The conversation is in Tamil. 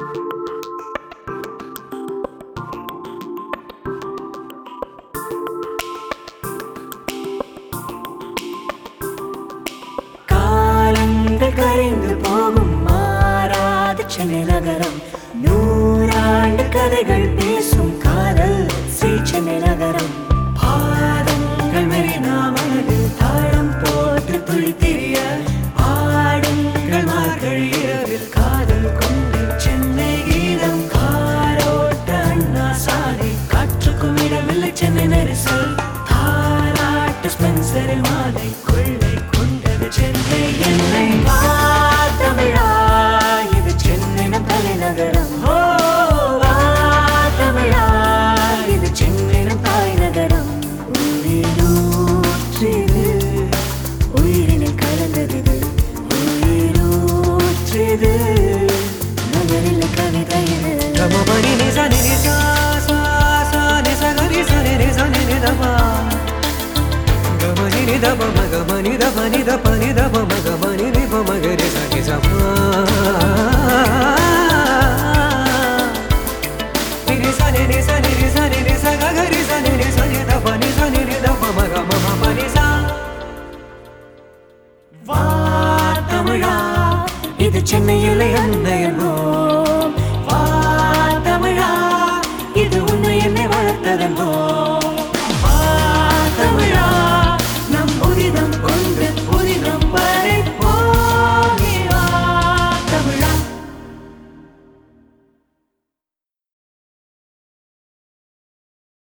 காலங்கள் கரைந்து போகும் மாறாத சென்னை நகரம் நூறாண்டு கதைகள் பேசும் காதல் ஸ்ரீ சென்னை நகரம் பாதங்கள் மெரினாமது தாளம் போட்டு துளி தெரிய பாடுங்கள் மார்கள் இரவில் காதல் கொண்டு சென்னை கீதம் காரோட்ட அண்ணா சாலை காற்றுக்கும் இடமில்லை சென்னை நெரிசல் தாராட்டு ஸ்பென்சரில் மாலை கொள்ளை கொண்டது சென்னை என்னை தமிழா இது சென்னை நம் தலைநகரம் ஓ வா தமிழா இது சென்னை நம் தாய்நகரம் உயிரூற்றிது உயிரினில் கலந்தது உயிரூற்றிது நகரில் கவிதை இது గమపని నిజ నిని సా సా సా ని స గరి స ని ని స ని ని ద ప గమని ని ద ప మ గమని ద ప ని ద ప ని ద ప మ గమని ని ప మ గరి స ని స ప ని ని స ని ని స ని ని స ని ని స గ గరి స ని ని స ని ద ప ని స ని ని ద ప మ గ మ మ ప ని స வா தமிழா இது சென்னையிலே அன்னையன்